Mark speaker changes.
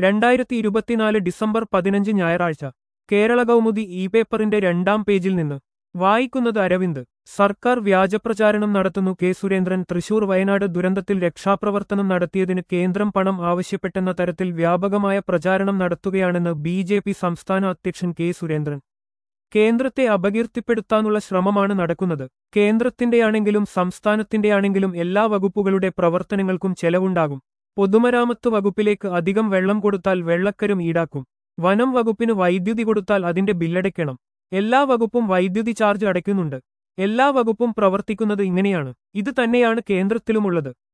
Speaker 1: രണ്ടായിരത്തി ഇരുപത്തിനാല് ഡിസംബർ പതിനഞ്ച് ഞായറാഴ്ച കേരള കൗമുദി ഇ പേപ്പറിന്റെ രണ്ടാം പേജിൽ നിന്ന് വായിക്കുന്നത് അരവിന്ദ് സർക്കാർ വ്യാജപ്രചാരണം നടത്തുന്നു കെ സുരേന്ദ്രൻ തൃശൂർ വയനാട് ദുരന്തത്തിൽ രക്ഷാപ്രവർത്തനം നടത്തിയതിന് കേന്ദ്രം പണം ആവശ്യപ്പെട്ടെന്ന തരത്തിൽ വ്യാപകമായ പ്രചാരണം നടത്തുകയാണെന്ന് ബി ജെ പി സംസ്ഥാന അധ്യക്ഷൻ കെ സുരേന്ദ്രൻ കേന്ദ്രത്തെ അപകീർത്തിപ്പെടുത്താനുള്ള ശ്രമമാണ് നടക്കുന്നത് കേന്ദ്രത്തിന്റെയാണെങ്കിലും സംസ്ഥാനത്തിന്റെയാണെങ്കിലും എല്ലാ വകുപ്പുകളുടെ പ്രവർത്തനങ്ങൾക്കും ചെലവുണ്ടാകും പൊതുമരാമത്ത് വകുപ്പിലേക്ക് അധികം വെള്ളം കൊടുത്താൽ വെള്ളക്കരും ഈടാക്കും വനം വകുപ്പിന് വൈദ്യുതി കൊടുത്താൽ അതിന്റെ ബില്ലടയ്ക്കണം എല്ലാ വകുപ്പും വൈദ്യുതി ചാർജ് അടയ്ക്കുന്നുണ്ട് എല്ലാ വകുപ്പും പ്രവർത്തിക്കുന്നത് ഇങ്ങനെയാണ് ഇത് തന്നെയാണ് കേന്ദ്രത്തിലുമുള്ളത്